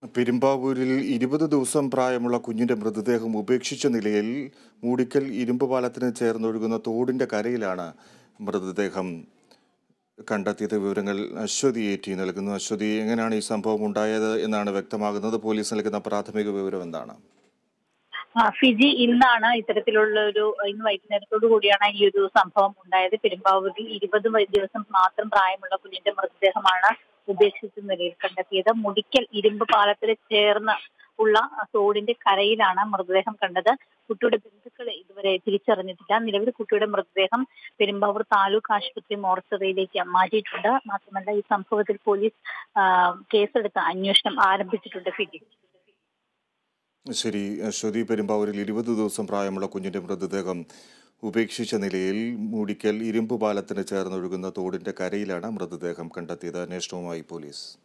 പെരുമ്പാവൂരിൽ ഇരുപത് ദിവസം പ്രായമുള്ള കുഞ്ഞിന്റെ മൃതദേഹം ഉപേക്ഷിച്ച നിലയിൽ മൂടിക്കൽ ഇരുമ്പ് പാലത്തിന് ചേർന്നൊഴുകുന്ന തോടിന്റെ കരയിലാണ് മൃതദേഹം കണ്ടെത്തിയത് വിവരങ്ങൾ അശ്വതി ഏറ്റി നൽകുന്നു അശ്വതി എങ്ങനെയാണ് ഈ സംഭവം ഉണ്ടായത് എന്നാണ് വ്യക്തമാകുന്നത് പോലീസ് നൽകുന്ന പ്രാഥമിക വിവരം എന്താണ് ആ, ഫിജി ഇന്നാണ് ഇത്തരത്തിലുള്ള ഒരു ഇന്ന് വൈകുന്നേരത്തോടു കൂടിയാണ് ഈ ഒരു സംഭവം ഉണ്ടായത് പെരുമ്പാവൂരിൽ ഇരുപത് ദിവസം മാത്രം പ്രായമുള്ള കുഞ്ഞിന്റെ മൃതദേഹമാണ് ഉപേക്ഷിച്ച നിലയിൽ കണ്ടെത്തിയത് മുടിക്കൽ ഇരുമ്പ് പാലത്തിൽ ചേർന്ന് ഉള്ള തോടിന്റെ കരയിലാണ് മൃതദേഹം കണ്ടത് കുട്ടിയുടെ ബന്ധുക്കളെ ഇതുവരെ തിരിച്ചറിഞ്ഞിട്ടില്ല നിലവിൽ കുട്ടിയുടെ മൃതദേഹം പെരുമ്പാവൂർ താലൂക്ക് ആശുപത്രി മോർച്ചറിയിലേക്ക് മാറ്റിയിട്ടുണ്ട് മാത്രമല്ല ഈ സംഭവത്തിൽ പോലീസ് ആ, കേസെടുത്ത് അന്വേഷണം ആരംഭിച്ചിട്ടുണ്ട് ഫിജി ശരി അശ്വതി പെരുമ്പാവൂരിൽ ഇരുപത് ദിവസം പ്രായമുള്ള കുഞ്ഞിന്റെ മൃതദേഹം ഉപേക്ഷിച്ച നിലയിൽ മൂടിക്കൽ ഇരുമ്പ് പാലത്തിന് ചേർന്നൊഴുകുന്ന തോടിന്റെ കരയിലാണ് മൃതദേഹം കണ്ടെത്തിയത് അന്വേഷണവുമായി പോലീസ്